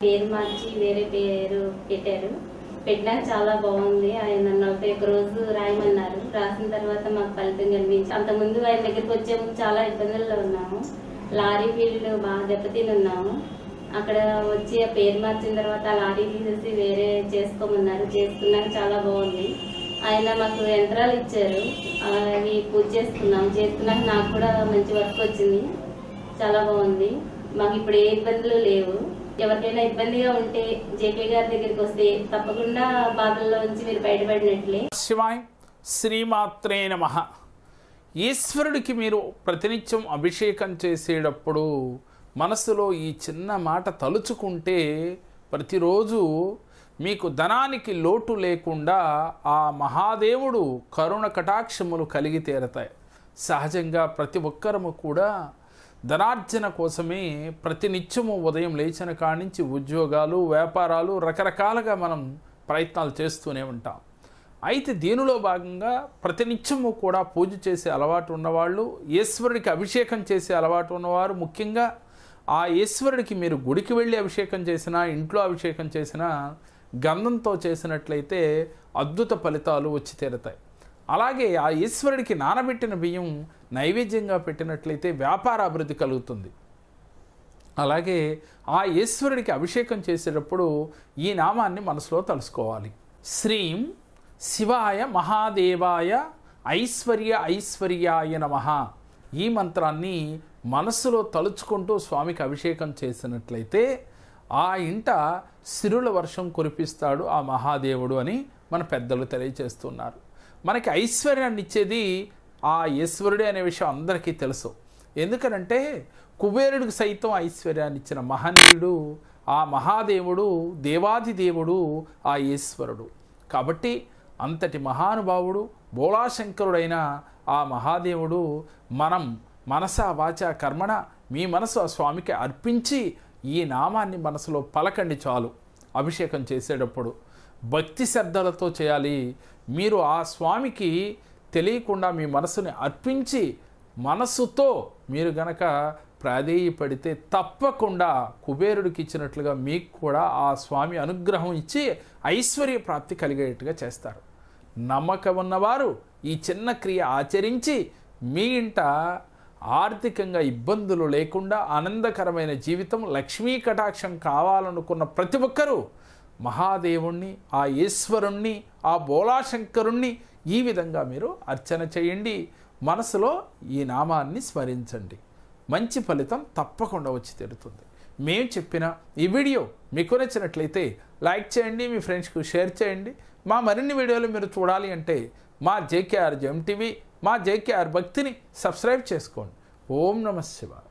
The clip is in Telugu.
పేరు మార్చి వేరే పేరు పెట్టారు పెట్టినాక చాలా బాగుంది ఆయన నలభై ఒక్క రోజు రాయమన్నారు రాసిన తర్వాత మాకు ఫలితం కనిపించి అంతకుముందు ఆయన దగ్గరికి వచ్చే ముందు చాలా ఇబ్బందుల్లో ఉన్నాము లారీ ఫీల్డ్ బాగా దెబ్బతిని ఉన్నాము అక్కడ వచ్చి ఆ పేరు మార్చిన తర్వాత ఆ లారీ తీసేసి వేరే చేసుకోమన్నారు చేసుకున్నాక చాలా బాగుంది ఆయన మాకు యంత్రాలు ఇచ్చారు అవి పూజ చేసుకున్నాం చేసుకున్నాక నాకు కూడా మంచి వర్క్ వచ్చింది చాలా బాగుంది మాకు ఇప్పుడు ఏ ఇబ్బందులు లేవు ఎవరికైనా ఇబ్బందిగా ఉంటే జేపీ గారి దగ్గరికి వస్తే తప్పకుండా బాధల్లో నుంచి మీరు బయటపడినట్లే శివాయ్ శ్రీమాత్రే నమ ఈశ్వరుడికి మీరు ప్రతినిత్యం అభిషేకం చేసేటప్పుడు మనసులో ఈ చిన్న మాట తలుచుకుంటే ప్రతిరోజు మీకు ధనానికి లోటు లేకుండా ఆ మహాదేవుడు కరుణ కటాక్షములు కలిగి తీరతాయి సహజంగా ప్రతి ఒక్కరము కూడా ధనార్జన కోసమే ప్రతినిత్యము ఉదయం లేచిన కాడి నుంచి ఉద్యోగాలు వ్యాపారాలు రకరకాలుగా మనం ప్రయత్నాలు చేస్తూనే ఉంటాం అయితే దీనిలో భాగంగా ప్రతినిత్యము కూడా పూజ చేసే అలవాటు ఉన్నవాళ్ళు ఈశ్వరుడికి అభిషేకం చేసే అలవాటు ఉన్నవారు ముఖ్యంగా ఆ ఈశ్వరుడికి మీరు గుడికి వెళ్ళి అభిషేకం చేసినా ఇంట్లో అభిషేకం చేసినా గంధంతో చేసినట్లయితే అద్భుత ఫలితాలు వచ్చి తీరతాయి అలాగే ఆ ఈశ్వరుడికి నానబెట్టిన బియ్యం నైవేద్యంగా పెట్టినట్లయితే వ్యాపార అభివృద్ధి కలుగుతుంది అలాగే ఆ ఈశ్వరుడికి అభిషేకం చేసేటప్పుడు ఈ నామాన్ని మనసులో తలుసుకోవాలి శ్రీం శివాయ మహాదేవాయ ఐశ్వర్య ఐశ్వర్యాయ నమ ఈ మంత్రాన్ని మనస్సులో తలుచుకుంటూ స్వామికి అభిషేకం చేసినట్లయితే ఆ ఇంట సిరుల వర్షం కురిపిస్తాడు ఆ మహాదేవుడు అని మన పెద్దలు తెలియజేస్తున్నారు మనకి ఐశ్వర్యాన్ని ఇచ్చేది ఆ ఈశ్వరుడే అనే విషయం అందరికీ తెలుసు ఎందుకనంటే కుబేరుడికి సైతం ఐశ్వర్యాన్ని ఇచ్చిన మహనీయుడు ఆ మహాదేవుడు దేవాది దేవుడు ఆ ఈశ్వరుడు కాబట్టి అంతటి మహానుభావుడు బోళాశంకరుడైన ఆ మహాదేవుడు మనం మనస వాచ కర్మణ మీ మనసు ఆ స్వామికి అర్పించి ఈ నామాన్ని మనసులో పలకండి చాలు అభిషేకం చేసేటప్పుడు భక్తి శ్రద్ధలతో చేయాలి మీరు ఆ స్వామికి తెలియకుండా మీ మనసుని అర్పించి మనసుతో మీరు గనక ప్రాధేయపడితే తప్పకుండా కుబేరుడికి ఇచ్చినట్లుగా మీకు కూడా ఆ స్వామి అనుగ్రహం ఇచ్చి ఐశ్వర్య ప్రాప్తి కలిగేట్టుగా చేస్తారు నమ్మకం ఉన్నవారు ఈ చిన్న క్రియ ఆచరించి మీ ఇంట ఆర్థికంగా ఇబ్బందులు లేకుండా ఆనందకరమైన జీవితం లక్ష్మీ కటాక్షం కావాలనుకున్న ప్రతి ఒక్కరూ మహాదేవుణ్ణి ఆ ఈశ్వరుణ్ణి ఆ బోళాశంకరుణ్ణి ఈ విధంగా మీరు అర్చన చేయండి మనసులో ఈ నామాన్ని స్మరించండి మంచి ఫలితం తప్పకుండా వచ్చి తీరుతుంది మేము చెప్పిన ఈ వీడియో మీకు నచ్చినట్లయితే లైక్ చేయండి మీ ఫ్రెండ్స్కి షేర్ చేయండి మా మరిన్ని వీడియోలు మీరు చూడాలి అంటే మా జేకేఆర్ జెమ్ టీవీ మా జేకేఆర్ భక్తిని సబ్స్క్రైబ్ చేసుకోండి ఓం నమ శివాయ